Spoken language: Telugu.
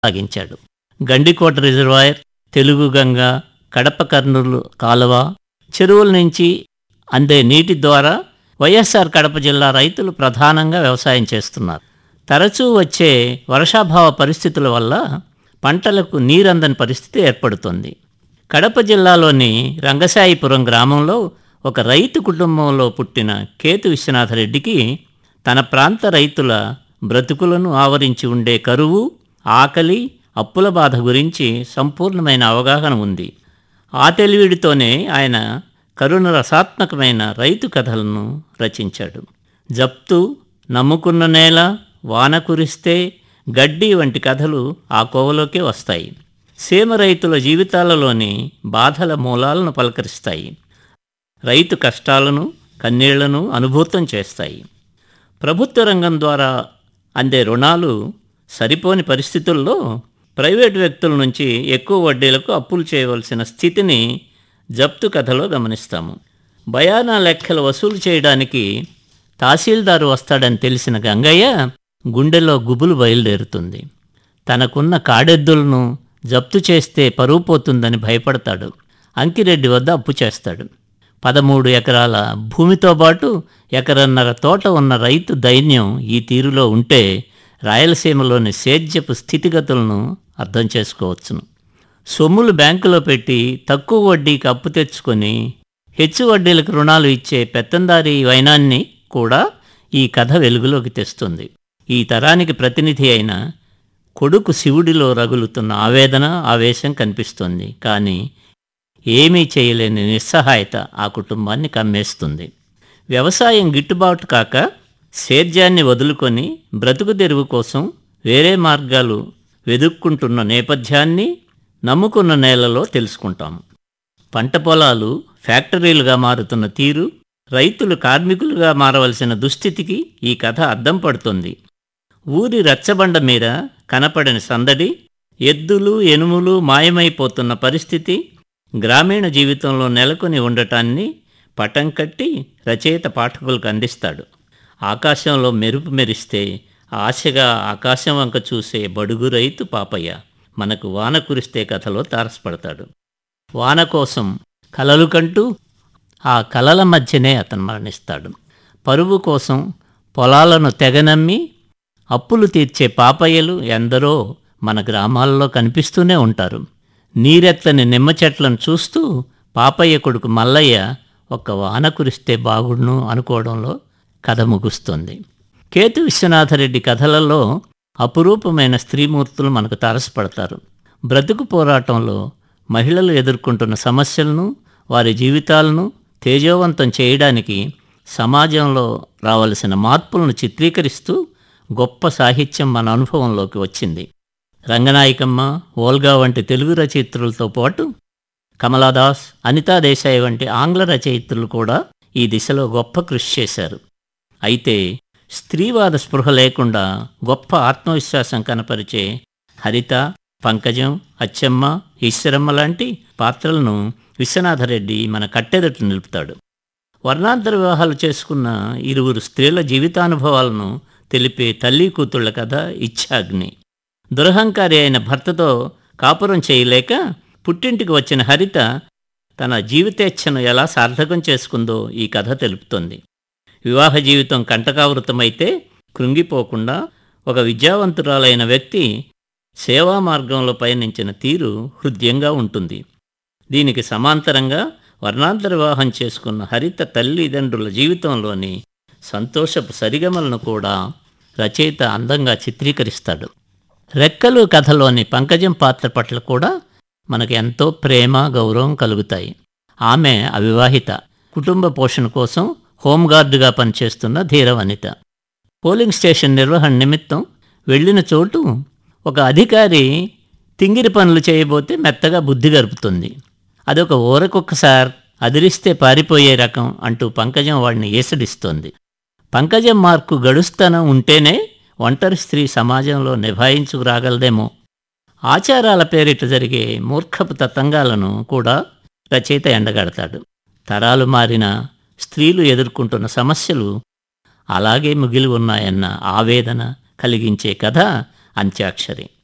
సాగించాడు గండికోట రిజర్వాయర్ తెలుగు గంగ కడప కర్నూలు కాలువ చెరువుల నుంచి అందే నీటి ద్వారా వైఎస్ఆర్ కడప జిల్లా రైతులు ప్రధానంగా వ్యవసాయం చేస్తున్నారు తరచూ వచ్చే వర్షాభావ పరిస్థితుల వల్ల పంటలకు నీరందని పరిస్థితి ఏర్పడుతుంది కడప జిల్లాలోని రంగసాయిపురం గ్రామంలో ఒక రైతు కుటుంబంలో పుట్టిన కేతు విశ్వనాథరెడ్డికి తన ప్రాంత రైతుల బ్రతుకులను ఆవరించి ఉండే కరువు ఆకలి అప్పుల బాధ గురించి సంపూర్ణమైన అవగాహన ఉంది ఆ తెలివిడితోనే ఆయన కరుణ రసాత్మకమైన రైతు కథలను రచించాడు జప్తు నమ్ముకున్న నేల వాన కురిస్తే గడ్డి వంటి కథలు ఆ కోవలోకే వస్తాయి సీమ రైతుల జీవితాలలోని బాధల మూలాలను పలకరిస్తాయి రైతు కష్టాలను కన్నీళ్లను అనుభూతం చేస్తాయి ప్రభుత్వ రంగం ద్వారా అందే రుణాలు సరిపోని పరిస్థితుల్లో ప్రైవేటు వ్యక్తుల నుంచి ఎక్కువ వడ్డీలకు అప్పులు చేయవలసిన స్థితిని జప్తు కథలో గమనిస్తాము బయానా లెక్కలు వసూలు చేయడానికి తహసీల్దారు వస్తాడని తెలిసిన గంగయ్య గుండెలో గుబులు బయలుదేరుతుంది తనకున్న కాడెద్దులను జప్తు చేస్తే పరువు పోతుందని భయపడతాడు అంకిరెడ్డి వద్ద అప్పు చేస్తాడు పదమూడు ఎకరాల భూమితో పాటు ఎకరన్నర తోట ఉన్న రైతు దైన్యం ఈ తీరులో ఉంటే రాయలసీమలోని సేద్యపు స్థితిగతులను అర్థం చేసుకోవచ్చును సొమ్ములు బ్యాంకులో పెట్టి తక్కువ వడ్డీకి అప్పు తెచ్చుకొని హెచ్చు వడ్డీలకు రుణాలు ఇచ్చే పెత్తందారి వైనాన్ని కూడా ఈ కథ వెలుగులోకి తెస్తుంది ఈ తరానికి ప్రతినిధి అయిన కొడుకు శివుడిలో రగులుతున్న ఆవేదన ఆవేశం కనిపిస్తుంది కానీ ఏమీ చేయలేని నిస్సహాయత ఆ కుటుంబాన్ని కమ్మేస్తుంది వ్యవసాయం గిట్టుబాటు కాక సేద్యాన్ని వదులుకొని బ్రతుకు తెరువు కోసం వేరే మార్గాలు వెదుక్కుంటున్న నేపథ్యాన్ని నమ్ముకున్న నేలలో తెలుసుకుంటాం పంట పొలాలు ఫ్యాక్టరీలుగా మారుతున్న తీరు రైతులు కార్మికులుగా మారవలసిన దుస్థితికి ఈ కథ అద్దం పడుతుంది ఊరి రచ్చబండ మీద కనపడిన సందడి ఎద్దులు ఎనుములు మాయమైపోతున్న పరిస్థితి గ్రామీణ జీవితంలో నెలకొని ఉండటాన్ని పటం కట్టి రచయిత పాఠకులకు అందిస్తాడు ఆకాశంలో మెరుపు మెరిస్తే ఆశగా ఆకాశం వంక చూసే బడుగు రైతు పాపయ్య మనకు వాన కురిస్తే కథలో తారసపడతాడు వాన కోసం కలలు కంటూ ఆ కలల మధ్యనే అతను మరణిస్తాడు పరువు కోసం పొలాలను తెగనమ్మి అప్పులు తీర్చే పాపయ్యలు ఎందరో మన గ్రామాల్లో కనిపిస్తూనే ఉంటారు నీరెత్తని నిమ్మ చెట్లను చూస్తూ పాపయ్య కొడుకు మల్లయ్య ఒక్క వాన కురిస్తే బాగుండును అనుకోవడంలో కథ ముగుస్తుంది కేతు విశ్వనాథరెడ్డి కథలలో అపురూపమైన స్త్రీమూర్తులు మనకు తారసపడతారు బ్రతుకు పోరాటంలో మహిళలు ఎదుర్కొంటున్న సమస్యలను వారి జీవితాలను తేజోవంతం చేయడానికి సమాజంలో రావలసిన మార్పులను చిత్రీకరిస్తూ గొప్ప సాహిత్యం మన అనుభవంలోకి వచ్చింది రంగనాయకమ్మ ఓల్గా వంటి తెలుగు రచయిత్రులతో పాటు కమలాదాస్ అనితా దేశాయ్ వంటి ఆంగ్ల రచయిత్రులు కూడా ఈ దిశలో గొప్ప కృషి చేశారు అయితే స్త్రీవాద స్పృహ లేకుండా గొప్ప ఆత్మవిశ్వాసం కనపరిచే హరిత పంకజం అచ్చమ్మ ఈశ్వరమ్మ లాంటి పాత్రలను విశ్వనాథరెడ్డి మన కట్టెదట్టు నిలుపుతాడు వర్ణాంతర వివాహాలు చేసుకున్న ఇరువురు స్త్రీల జీవితానుభవాలను తెలిపే తల్లి కూతుళ్ల కథ ఇచ్ఛాగ్ని దురహంకారి అయిన భర్తతో కాపురం చేయలేక పుట్టింటికి వచ్చిన హరిత తన జీవితేచ్ఛను ఎలా సార్థకం చేసుకుందో ఈ కథ తెలుపుతుంది వివాహ జీవితం కంటకావృతమైతే కృంగిపోకుండా ఒక విద్యావంతురాలైన వ్యక్తి సేవా మార్గంలో పయనించిన తీరు హృదయంగా ఉంటుంది దీనికి సమాంతరంగా వర్ణాంతర వివాహం చేసుకున్న హరిత తల్లిదండ్రుల జీవితంలోని సంతోషపు సరిగమలను కూడా రచయిత అందంగా చిత్రీకరిస్తాడు రెక్కలు కథలోని పంకజం పాత్ర పట్ల కూడా మనకు ఎంతో ప్రేమ గౌరవం కలుగుతాయి ఆమె అవివాహిత కుటుంబ పోషణ కోసం హోంగార్డుగా పనిచేస్తున్న ధీరవనిత పోలింగ్ స్టేషన్ నిర్వహణ నిమిత్తం వెళ్ళిన చోటు ఒక అధికారి తింగిరి పనులు చేయబోతే మెత్తగా బుద్ధి గరుపుతుంది అదొక ఊరకొక్క సార్ అదిరిస్తే పారిపోయే రకం అంటూ పంకజం వాడిని ఏసడిస్తోంది పంకజం మార్కు గడుస్తనం ఉంటేనే ఒంటరి స్త్రీ సమాజంలో నిభాయించుకురాగలదేమో ఆచారాల పేరిట జరిగే మూర్ఖపు తతంగాలను కూడా రచయిత ఎండగడతాడు తరాలు మారిన స్త్రీలు ఎదుర్కొంటున్న సమస్యలు అలాగే మిగిలి ఉన్నాయన్న ఆవేదన కలిగించే కథ అంత్యాక్షరి